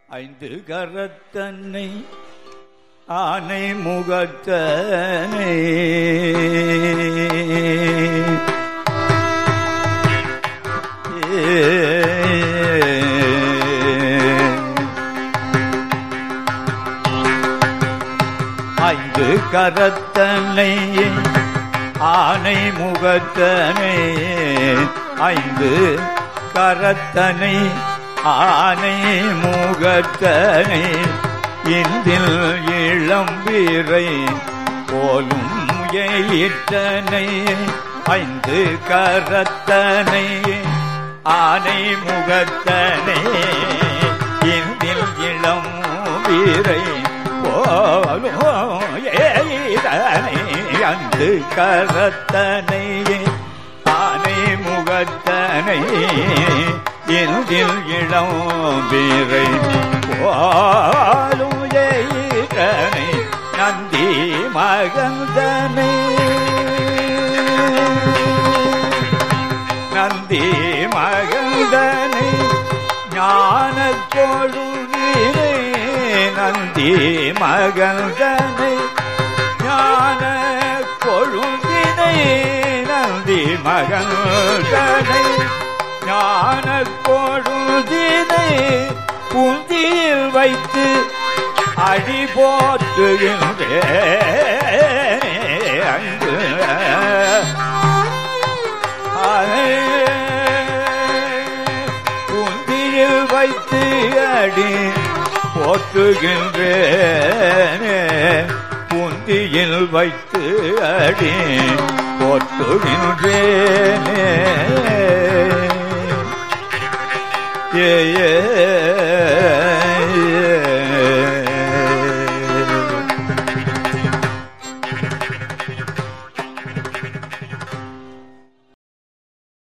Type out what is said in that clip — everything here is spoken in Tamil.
ஐந்து கரத்தன்னை ஆனை முகத்தனை ஐந்து கரத்தனை ஆனை முகத்தனை ஐந்து கரத்தனை ஆனை முகத்தனை இந்தில் இளம்பீரை போலும் எயிற்றனை ஐந்து கரத்தனை ஆனை முகத்தனை இந்தில் இளம் வீரை போலும் எயிற்றனை அந்து கரத்தனை ஆனை முகத்தனை எந்தில் இளம் வீரை போலும் எயிற்றனை நந்தி மகந்தனை நந்தி மகந்தனை ஞான கொழுநீரை நந்தி மகந்தனை ஞான கொழுந்தினை நந்தி மகந்தனை ஞான கொழுந்தினை புந்தியில் வைத்து அடி போற்றுகின்றே அங்கு புந்தியில் வைத்து அடி போற்றுகின்றேனே புந்தியில் வைத்து அடி போற்றுகின்றேனே ஏ